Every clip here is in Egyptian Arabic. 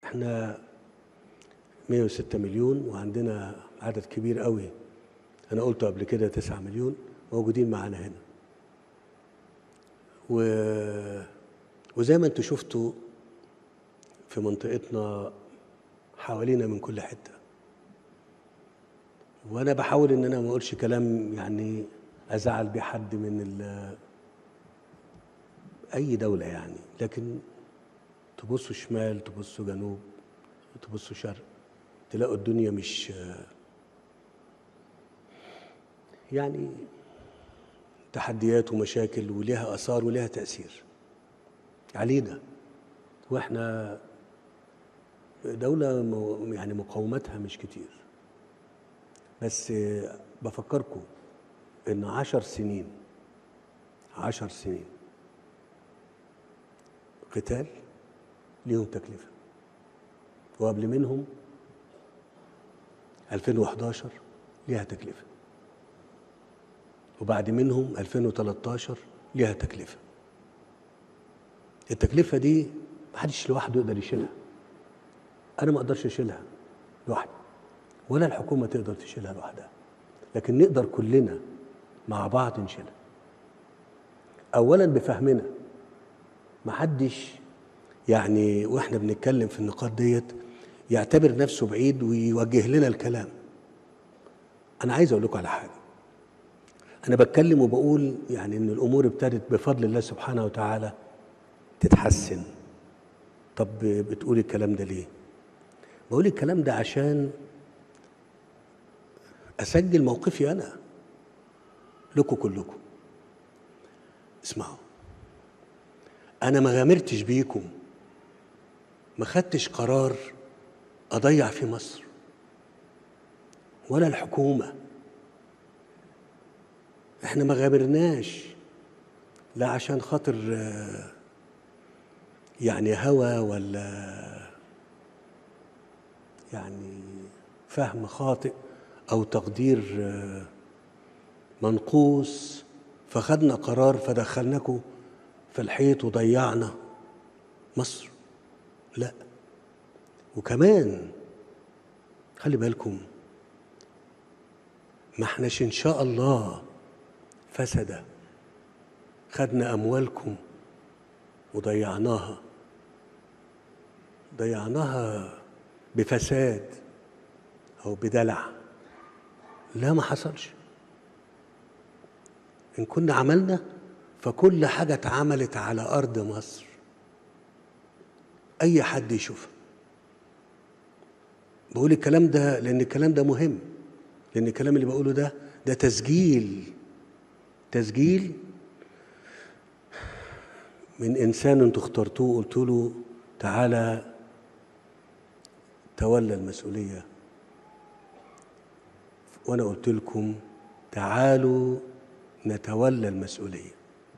احنا 106 مليون وعندنا عدد كبير قوي انا قلته قبل كده 9 مليون موجودين معانا هنا و... وزي ما انتم شفتوا في منطقتنا حوالينا من كل حته وانا بحاول ان انا ما اقولش كلام يعني ازعل بيه حد من ال... اي دوله يعني لكن تبصوا شمال تبصوا جنوب تبصوا شرق تلاقوا الدنيا مش يعني تحديات ومشاكل وليها اثار وليها تاثير علينا واحنا دولة مو- يعني مقاومتها مش كتير بس بفكركم ان عشر سنين عشر سنين قتال ليهم تكلفة وقبل منهم 2011 ليها تكلفة وبعد منهم 2013 ليها تكلفة التكلفة دي محدش لوحده يقدر يشيلها أنا ما أقدرش أشيلها لوحدي ولا الحكومة تقدر تشيلها لوحدها لكن نقدر كلنا مع بعض نشيلها أولا بفهمنا محدش يعني واحنا بنتكلم في النقاط ديت يعتبر نفسه بعيد ويوجه لنا الكلام انا عايز اقول لكم على حاجه انا بتكلم وبقول يعني ان الامور ابتدت بفضل الله سبحانه وتعالى تتحسن طب بتقول الكلام ده ليه بقول الكلام ده عشان اسجل موقفي انا لكم كلكم اسمعوا انا ما غامرتش بيكم ما خدتش قرار اضيع في مصر ولا الحكومه احنا ما غامرناش لا عشان خاطر آه، يعني هوى ولا يعني فهم خاطئ او تقدير آه، منقوص فخدنا قرار فدخلناكم في الحيط وضيعنا مصر لا وكمان خلي بالكم ما احناش ان شاء الله فسد خدنا اموالكم وضيعناها ضيعناها بفساد او بدلع لا ما حصلش ان كنا عملنا فكل حاجه اتعملت على ارض مصر اي حد يشوفها بقول الكلام ده لان الكلام ده مهم لان الكلام اللي بقوله ده ده تسجيل تسجيل من انسان انتوا اخترتوه قلت له تعالى تولى المسؤوليه وانا قلت لكم تعالوا نتولى المسؤوليه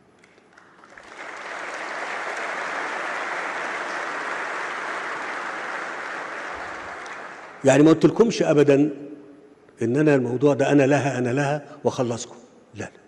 يعني ما قلتلكمش ابدا ان انا الموضوع ده انا لها انا لها واخلصكم لا لا